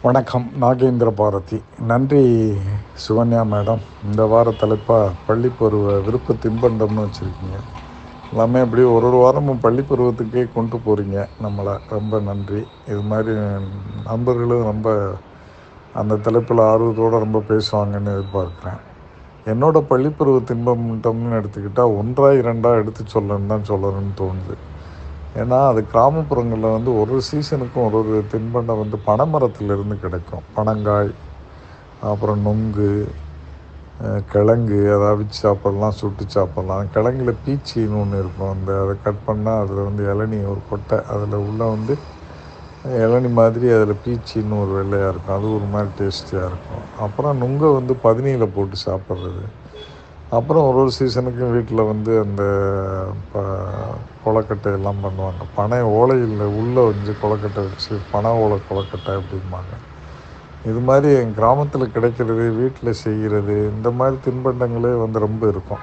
வணக்கம் நாகேந்திர பாரதி நன்றி சுகன்யா மேடம் இந்த வார தலைப்பாக பள்ளி பருவ விருப்ப தின்பண்டம்னு வச்சுருக்கீங்க எல்லாமே அப்படி ஒரு ஒரு வாரமும் பள்ளி பருவத்துக்கே கொண்டு போகிறீங்க நம்மளை ரொம்ப நன்றி இது மாதிரி நண்பர்களும் ரொம்ப அந்த தலைப்பில் ஆர்வத்தோடு ரொம்ப பேசுவாங்கன்னு எதிர்பார்க்குறேன் என்னோட பள்ளிப்பருவ தின்பண்டம்னு எடுத்துக்கிட்டால் ஒன்றா இரண்டா எடுத்து சொல்லணும்னு தான் சொல்லணும்னு தோணுது ஏன்னா அது கிராமப்புறங்களில் வந்து ஒரு சீசனுக்கும் ஒரு ஒரு தின்பண்டம் வந்து பனைமரத்துலேருந்து கிடைக்கும் பனங்காய் அப்புறம் நொங்கு அஹ், கிழங்கு அதை அவிச்சு சாப்பிட்லாம் சுட்டு சாப்பிட்லாம் கிழங்குல பீச்சின்னு ஒன்று இருக்கும் அந்த அதை கட் பண்ணால் அதில் வந்து இளநி ஒரு கொட்டை அதில் உள்ள வந்து இளநி மாதிரி அதில் பீச்சின்னு ஒரு வெள்ளையாக இருக்கும் அது ஒரு மாதிரி டேஸ்டியாக இருக்கும் அப்புறம் நுங்கை வந்து பதினியில் போட்டு சாப்பிட்றது அப்புறம் ஒரு ஒரு சீசனுக்கும் வீட்டில் வந்து அந்த ப கொலக்கட்டை எல்லாம் பண்ணுவாங்க பனை ஓலையில் உள்ளே வந்து கொலக்கட்டை வச்சு பனை ஓலை கொலக்கட்டை அப்படிம்பாங்க இது மாதிரி என் கிராமத்தில் கிடைக்கிறது வீட்டில் செய்கிறது இந்த மாதிரி தின்பண்டங்களே வந்து ரொம்ப இருக்கும்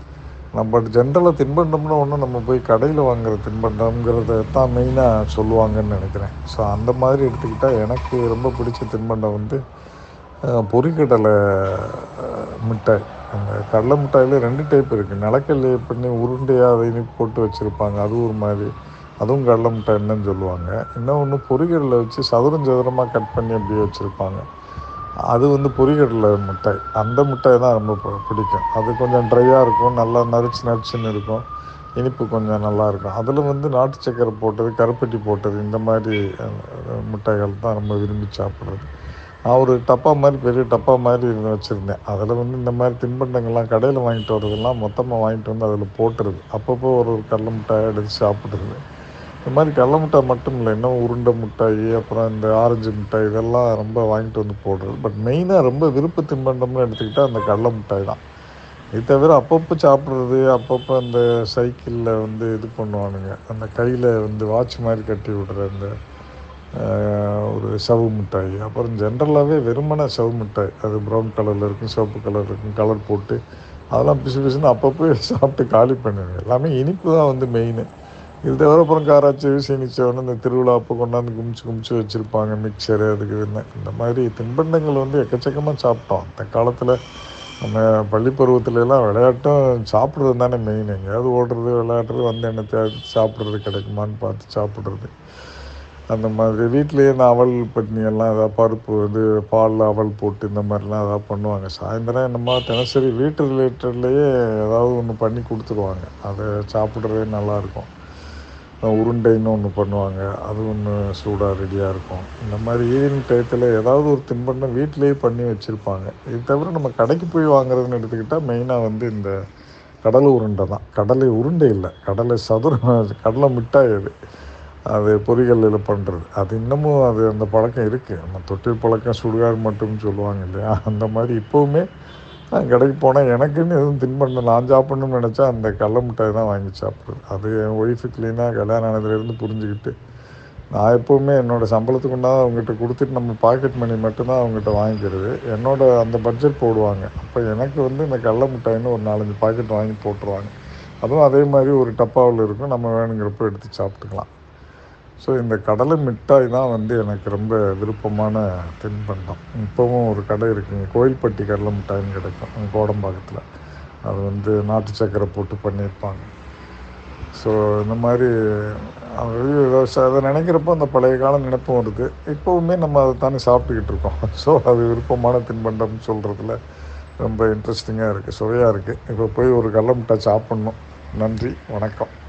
நம்ம பட் ஜென்ரலாக தின்பண்டம்னா ஒன்று நம்ம போய் கடையில் வாங்குற தின்பண்டம்ங்கிறத தான் மெயினாக சொல்லுவாங்கன்னு நினைக்கிறேன் ஸோ அந்த மாதிரி எடுத்துக்கிட்டால் எனக்கு ரொம்ப பிடிச்ச தின்பண்டம் வந்து அஹ், பொரிக்கடலை அஹ், மிட்டாய் அந்த கடலை மிட்டாயில் ரெண்டு டைப் இருக்குது நிலக்கல்லை பண்ணி உருண்டையாக அதை இனிப்பு போட்டு வச்சுருப்பாங்க அது ஒரு மாதிரி அதுவும் கடலை மிட்டாய்ன்னு சொல்லுவாங்க இன்னொன்று பொரிகடலை வச்சு சதுரம் சதுரமாக கட் பண்ணி அப்படியே வச்சுருப்பாங்க அது வந்து பொரிகடலை மிட்டாய் அந்த மிட்டாய் தான் ரொம்ப பி- பிடிக்கும் அது கொஞ்சம் ட்ரையாக இருக்கும் நல்லா நரிச்சு நரிச்சுன்னு இருக்கும் இனிப்பு கொஞ்சம் நல்லா இருக்கும் அதில் வந்து நாட்டு சக்கரை போட்டது கருப்பட்டி போட்டது இந்த மாதிரி அஹ், மிட்டாய்கள் தான் ரொம்ப விரும்பி சாப்பிட்றது நான் ஒரு டப்பா மாதிரி பெரிய டப்பா மாதிரி இருந்து வச்சுருந்தேன் அதில் வந்து இந்த மாதிரி தின்பண்டங்கள்லாம் கடையில் வாங்கிட்டு வரதெல்லாம் மொத்தமாக வாங்கிட்டு வந்து அதில் போட்டுருது அப்பப்போ ஒரு ஒரு கடல மிட்டாய் எடுத்து சாப்பிட்றது இந்த மாதிரி கடல மிட்டாய் மட்டும் இல்லை இன்னும் உருண்டை மிட்டாய் அப்புறம் இந்த ஆரஞ்சு மிட்டாய் இதெல்லாம் ரொம்ப வாங்கிட்டு வந்து போடுறது பட் மெயினாக ரொம்ப விருப்ப தின்பண்டம்னு எடுத்துக்கிட்டால் அந்த கடல மிட்டாய் தான் இது தவிர அப்பப்போ சாப்பிட்றது அப்பப்போ அந்த சைக்கிளில் வந்து இது பண்ணுவானுங்க அந்த கையில் வந்து வாட்ச் மாதிரி கட்டி விடுற அந்த ஆஹ், ஒரு சவு மிட்டாய் அப்புறம் ஜென்ரலாகவே வெறுமனே சவு மிட்டாய் அது ப்ரௌன் கலரில் இருக்கும் சிவப்பு கலர் இருக்கும் கலர் போட்டு அதெல்லாம் பிசு பிசுன்னு அப்பப்போ சாப்பிட்டு காலி பண்ணுவேன் எல்லாமே இனிப்பு தான் வந்து மெயின் இது தவிர அப்புறம் காராச்சி சீனிச்சவனு இந்த திருவிழா அப்போ கொண்டாந்து குமிச்சு குமிச்சு வச்சுருப்பாங்க மிக்சரு அதுக்கு இதுன்னு இந்த மாதிரி தின்பண்டங்கள் வந்து எக்கச்சக்கமாக சாப்பிட்டோம் அந்த காலத்தில் நம்ம பள்ளி பருவத்துல எல்லாம் விளையாட்டும் சாப்பிட்றது தானே மெயின் எங்கேயாவது ஓடுறது விளையாடுறது வந்து என்ன தேடி சாப்பிட்றது கிடைக்குமான்னு பார்த்து சாப்பிட்றது அந்த மாதிரி வீட்லேயே இந்த அவல் பட்னி எல்லாம் ஏதாவது பருப்பு இது பாலில் அவல் போட்டு இந்த மாதிரிலாம் ஏதாவது பண்ணுவாங்க சாயந்தரம் என்னமோ தினசரி வீட்டு ரிலேட்டட்லேயே ஏதாவது ஒன்று பண்ணி கொடுத்துருவாங்க அதை சாப்பிட்றதே நல்லாயிருக்கும் உருண்டைன்னு ஒன்று பண்ணுவாங்க அது ஒன்று சூடாக ரெடியாக இருக்கும் இந்த மாதிரி ஈவினிங் டயத்தில் ஏதாவது ஒரு தின்பண்டம் வீட்டிலேயே பண்ணி வச்சுருப்பாங்க இது தவிர நம்ம கடைக்கு போய் வாங்குறதுன்னு எடுத்துக்கிட்டால் மெயினாக வந்து இந்த கடலை உருண்டை தான் கடலை உருண்டை இல்லை கடலை சதுரம் கடலை மிட்டாய் அது அது பொரிகல்லில் பண்ணுறது அது இன்னமும் அது அந்த பழக்கம் இருக்குது நம்ம தொட்டில் பழக்கம் சுடுகாடு மட்டும்னு சொல்லுவாங்க இல்லையா அந்த மாதிரி இப்போவுமே நான் கடைக்கு போனால் எனக்குன்னு எதுவும் தின்பண்டம் நான் சாப்பிடணும்னு நினச்சா அந்த கடல மிட்டாய் தான் வாங்கி சாப்பிட்றது அது என் ஒய்ஃபு க்ளீனாக கல்யாணம் ஆனதுலேருந்து புரிஞ்சுக்கிட்டு நான் எப்போவுமே என்னோடய சம்பளத்துக்கு உண்டாக அவங்ககிட்ட கொடுத்துட்டு நம்ம பாக்கெட் மணி மட்டும்தான் அவங்ககிட்ட வாங்கிக்கிறது என்னோட அந்த பட்ஜெட் போடுவாங்க அப்போ எனக்கு வந்து இந்த கடல மிட்டாய்னு ஒரு நாலஞ்சு பாக்கெட் வாங்கி போட்டுருவாங்க அதுவும் அதே மாதிரி ஒரு டப்பாவில் இருக்கும் நம்ம வேணுங்கிறப்ப எடுத்து சாப்பிட்டுக்கலாம் ஸோ இந்த கடலை மிட்டாய் தான் வந்து எனக்கு ரொம்ப விருப்பமான தின்பண்டம் இப்போவும் ஒரு கடை இருக்குங்க கோயில்பட்டி கடலை மிட்டாய்னு கிடைக்கும் அங்க கோடம்பாக்கத்தில் அது வந்து நாட்டு சக்கரை போட்டு பண்ணியிருப்பாங்க ஸோ இந்த மாதிரி அது ஏதாவது அதை நினைக்கிறப்போ அந்த பழைய கால நினைப்பும் வருது இப்போவுமே நம்ம அதை தானே சாப்பிட்டுக்கிட்டு இருக்கோம் ஸோ அது விருப்பமான தின்பண்டம்னு சொல்கிறதுல ரொம்ப இன்ட்ரெஸ்டிங்காக இருக்குது சுவையாக இருக்குது இப்போ போய் ஒரு கடலை மிட்டாய் சாப்பிட்ணும் நன்றி வணக்கம்